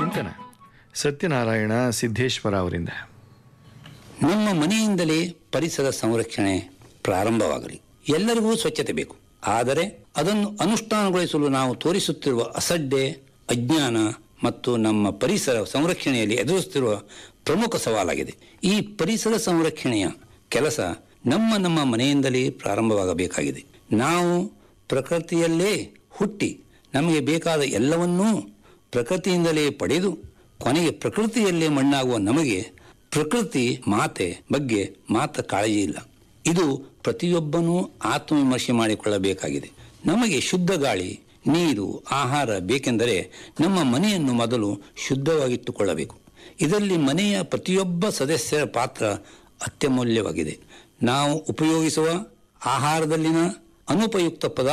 ಚಿಂತನ ಸತ್ಯನಾರಾಯಣ ಸಿದ್ದೇಶ್ವರ ಅವರಿಂದ ನಮ್ಮ ಮನೆಯಿಂದಲೇ ಪರಿಸರ ಸಂರಕ್ಷಣೆ ಪ್ರಾರಂಭವಾಗಲಿ ಎಲ್ಲರಿಗೂ ಸ್ವಚ್ಛತೆ ಬೇಕು ಆದರೆ ಅದನ್ನು ಅನುಷ್ಠಾನಗೊಳಿಸಲು ನಾವು ತೋರಿಸುತ್ತಿರುವ ಅಸಡ್ಡೆ ಅಜ್ಞಾನ ಮತ್ತು ನಮ್ಮ ಪರಿಸರ ಸಂರಕ್ಷಣೆಯಲ್ಲಿ ಎದುರಿಸುತ್ತಿರುವ ಪ್ರಮುಖ ಸವಾಲಾಗಿದೆ ಈ ಪರಿಸರ ಸಂರಕ್ಷಣೆಯ ಕೆಲಸ ನಮ್ಮ ನಮ್ಮ ಮನೆಯಿಂದಲೇ ಪ್ರಾರಂಭವಾಗಬೇಕಾಗಿದೆ ನಾವು ಪ್ರಕೃತಿಯಲ್ಲೇ ಹುಟ್ಟಿ ನಮಗೆ ಬೇಕಾದ ಎಲ್ಲವನ್ನೂ ಪ್ರಕೃತಿಯಿಂದಲೇ ಪಡೆದು ಕೊನೆಗೆ ಪ್ರಕೃತಿಯಲ್ಲೇ ಮಣ್ಣಾಗುವ ನಮಗೆ ಪ್ರಕೃತಿ ಮಾತೆ ಬಗ್ಗೆ ಮಾತ್ರ ಕಾಳಜಿ ಇಲ್ಲ ಇದು ಪ್ರತಿಯೊಬ್ಬನೂ ಆತ್ಮವಿಮರ್ಶೆ ಮಾಡಿಕೊಳ್ಳಬೇಕಾಗಿದೆ ನಮಗೆ ಶುದ್ಧ ಗಾಳಿ ನೀರು ಆಹಾರ ಬೇಕೆಂದರೆ ನಮ್ಮ ಮನೆಯನ್ನು ಮೊದಲು ಶುದ್ಧವಾಗಿಟ್ಟುಕೊಳ್ಳಬೇಕು ಇದರಲ್ಲಿ ಮನೆಯ ಪ್ರತಿಯೊಬ್ಬ ಸದಸ್ಯರ ಪಾತ್ರ ಅತ್ಯಮೂಲ್ಯವಾಗಿದೆ ನಾವು ಉಪಯೋಗಿಸುವ ಆಹಾರದಲ್ಲಿನ ಅನುಪಯುಕ್ತ ಪದಾರ್ಥ